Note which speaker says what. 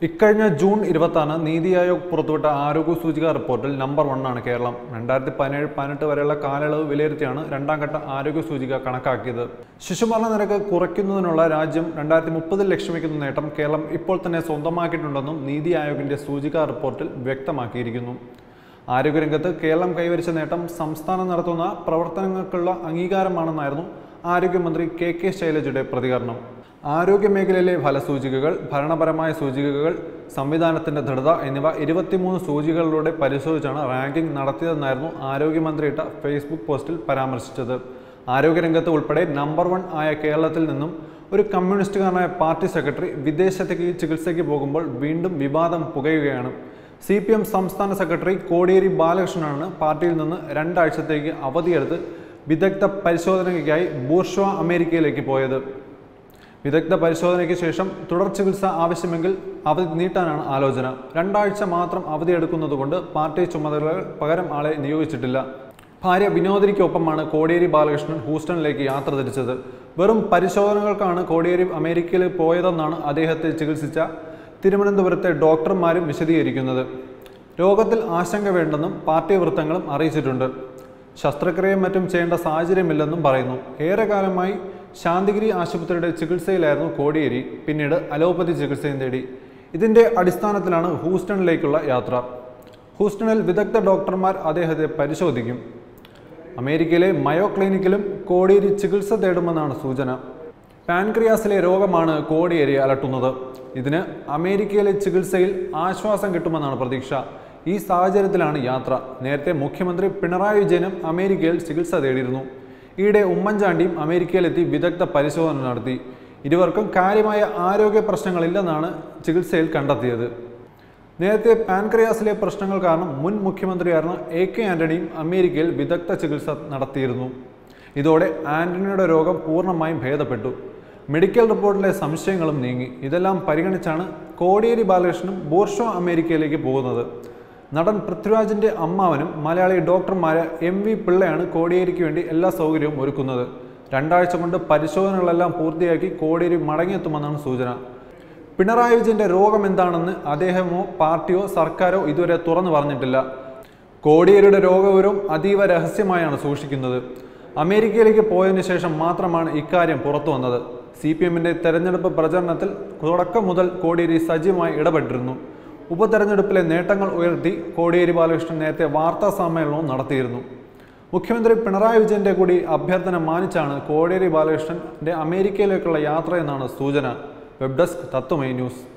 Speaker 1: ഇക്കഴിഞ്ഞ ജൂൺ ഇരുപത്താണ് നീതി ആയോഗ് പുറത്തുവിട്ട ആരോഗ്യ സൂചിക റിപ്പോർട്ടിൽ നമ്പർ വണ്ണാണ് കേരളം രണ്ടായിരത്തി പതിനേഴ് പതിനെട്ട് വരെയുള്ള കാലയളവ് വിലയിരുത്തിയാണ് രണ്ടാം ഘട്ട ആരോഗ്യ സൂചിക കണക്കാക്കിയത് ശിശുമരണ നിരക്ക് കുറയ്ക്കുന്നതിനുള്ള രാജ്യം രണ്ടായിരത്തി മുപ്പതിൽ ലക്ഷ്യമിക്കുന്ന നേട്ടം കേരളം ഇപ്പോൾ തന്നെ സ്വന്തമാക്കിയിട്ടുണ്ടെന്നും നീതി ആയോഗിന്റെ സൂചിക റിപ്പോർട്ടിൽ വ്യക്തമാക്കിയിരിക്കുന്നു ആരോഗ്യരംഗത്ത് കേരളം കൈവരിച്ച നേട്ടം സംസ്ഥാനം നടത്തുന്ന പ്രവർത്തനങ്ങൾക്കുള്ള അംഗീകാരമാണെന്നായിരുന്നു ആരോഗ്യമന്ത്രി കെ കെ ശൈലജയുടെ പ്രതികരണം ആരോഗ്യ മേഖലയിലെ ഫലസൂചികകൾ ഭരണപരമായ സൂചികകൾ സംവിധാനത്തിന്റെ ദൃഢത എന്നിവ ഇരുപത്തിമൂന്ന് സൂചികകളിലൂടെ പരിശോധിച്ചാണ് റാങ്കിംഗ് നടത്തിയതെന്നായിരുന്നു ആരോഗ്യമന്ത്രി ഇട്ട ഫേസ്ബുക്ക് പോസ്റ്റിൽ പരാമർശിച്ചത് ആരോഗ്യരംഗത്ത് ഉൾപ്പെടെ നമ്പർ വൺ ആയ കേരളത്തിൽ നിന്നും ഒരു കമ്മ്യൂണിസ്റ്റുകാരനായ പാർട്ടി സെക്രട്ടറി വിദേശത്തേക്ക് ചികിത്സയ്ക്ക് പോകുമ്പോൾ വീണ്ടും വിവാദം പുകയുകയാണ് സി പി എം സംസ്ഥാന സെക്രട്ടറി കോടിയേരി ബാലകൃഷ്ണനാണ് പാർട്ടിയിൽ നിന്ന് രണ്ടാഴ്ചത്തേക്ക് അവധിയെടുത്ത് വിദഗ്ധ പരിശോധനയ്ക്കായി ബൂർഷ്വ അമേരിക്കയിലേക്ക് പോയത് വിദഗ്ധ പരിശോധനയ്ക്ക് ശേഷം തുടർ ചികിത്സ ആവശ്യമെങ്കിൽ അവധി നീട്ടാനാണ് ആലോചന രണ്ടാഴ്ച മാത്രം അവധിയെടുക്കുന്നതുകൊണ്ട് പാർട്ടി ചുമതലകൾ പകരം ആളെ നിയോഗിച്ചിട്ടില്ല ഭാര്യ വിനോദിനിക്കൊപ്പമാണ് കോടിയേരി ബാലകൃഷ്ണൻ ഹൂസ്റ്റണിലേക്ക് യാത്ര തിരിച്ചത് വെറും പരിശോധനകൾക്കാണ് കോടിയേരി അമേരിക്കയിൽ പോയതെന്നാണ് അദ്ദേഹത്തെ ചികിത്സിച്ച തിരുവനന്തപുരത്തെ ഡോക്ടർമാരും വിശദീകരിക്കുന്നത് രോഗത്തിൽ ആശങ്ക വേണ്ടെന്നും പാർട്ടി വൃത്തങ്ങളും അറിയിച്ചിട്ടുണ്ട് ശസ്ത്രക്രിയയും മറ്റും ചെയ്യേണ്ട സാഹചര്യമില്ലെന്നും പറയുന്നു ഏറെക്കാലമായി ശാന്തിഗിരി ആശുപത്രിയുടെ ചികിത്സയിലായിരുന്നു കോടിയേരി പിന്നീട് അലോപ്പതി ചികിത്സയും തേടി ഇതിന്റെ അടിസ്ഥാനത്തിലാണ് ഹൂസ്റ്റണിലേക്കുള്ള യാത്ര ഹൂസ്റ്റണിൽ വിദഗ്ധ ഡോക്ടർമാർ അദ്ദേഹത്തെ പരിശോധിക്കും അമേരിക്കയിലെ മയോ ക്ലിനിക്കിലും കോടിയേരി ചികിത്സ തേടുമെന്നാണ് സൂചന പാൻക്രിയാസിലെ രോഗമാണ് കോടിയേരി അലട്ടുന്നത് ഇതിന് അമേരിക്കയിലെ ചികിത്സയിൽ ആശ്വാസം കിട്ടുമെന്നാണ് പ്രതീക്ഷ ഈ സാഹചര്യത്തിലാണ് യാത്ര നേരത്തെ മുഖ്യമന്ത്രി പിണറായി വിജയനും അമേരിക്കയിൽ ചികിത്സ തേടിയിരുന്നു ഈയിടെ ഉമ്മൻചാണ്ടിയും അമേരിക്കയിലെത്തി വിദഗ്ധ പരിശോധന നടത്തി ഇരുവർക്കും കാര്യമായ ആരോഗ്യ പ്രശ്നങ്ങളില്ലെന്നാണ് ചികിത്സയിൽ കണ്ടെത്തിയത് നേരത്തെ പാൻക്രിയാസിലെ പ്രശ്നങ്ങൾ കാരണം മുൻ മുഖ്യമന്ത്രിയായിരുന്ന എ കെ ആന്റണിയും അമേരിക്കയിൽ വിദഗ്ധ ചികിത്സ നടത്തിയിരുന്നു ഇതോടെ ആന്റണിയുടെ രോഗം പൂർണ്ണമായും ഭേദപ്പെട്ടു മെഡിക്കൽ റിപ്പോർട്ടിലെ സംശയങ്ങളും നീങ്ങി ഇതെല്ലാം പരിഗണിച്ചാണ് കോടിയേരി ബാലകൃഷ്ണനും ബോർഷോ അമേരിക്കയിലേക്ക് പോകുന്നത് നടൻ പൃഥ്വിരാജിന്റെ അമ്മാവനും മലയാളി ഡോക്ടർമാരെ എം വി പിള്ളയാണ് കോടിയേരിക്ക് വേണ്ടി എല്ലാ സൗകര്യവും ഒരുക്കുന്നത് രണ്ടാഴ്ച കൊണ്ട് പരിശോധനകളെല്ലാം പൂർത്തിയാക്കി കോടിയേരി മടങ്ങിയെത്തുമെന്നാണ് സൂചന പിണറായി വിജയന്റെ രോഗം എന്താണെന്ന് അദ്ദേഹമോ പാർട്ടിയോ സർക്കാരോ ഇതുവരെ തുറന്നു പറഞ്ഞിട്ടില്ല കോടിയേരിയുടെ രോഗവിവരവും അതീവ രഹസ്യമായാണ് സൂക്ഷിക്കുന്നത് അമേരിക്കയിലേക്ക് പോയതിനു ശേഷം മാത്രമാണ് ഇക്കാര്യം പുറത്തു വന്നത് സി പി എമ്മിന്റെ തെരഞ്ഞെടുപ്പ് പ്രചരണത്തിൽ തുടക്കം മുതൽ കോടിയേരി സജീവമായി ഇടപെട്ടിരുന്നു ഉപതെരഞ്ഞെടുപ്പിലെ നേട്ടങ്ങൾ ഉയർത്തി കോടിയേരി ബാലകൃഷ്ണൻ നേരത്തെ വാർത്താ സമ്മേളനവും നടത്തിയിരുന്നു മുഖ്യമന്ത്രി പിണറായി വിജയന്റെ കൂടി അഭ്യർത്ഥന മാനിച്ചാണ് കോടിയേരി ബാലകൃഷ്ണന്റെ അമേരിക്കയിലേക്കുള്ള യാത്രയെന്നാണ് സൂചന വെബ് ഡെസ്ക് തത്വമൈ ന്യൂസ്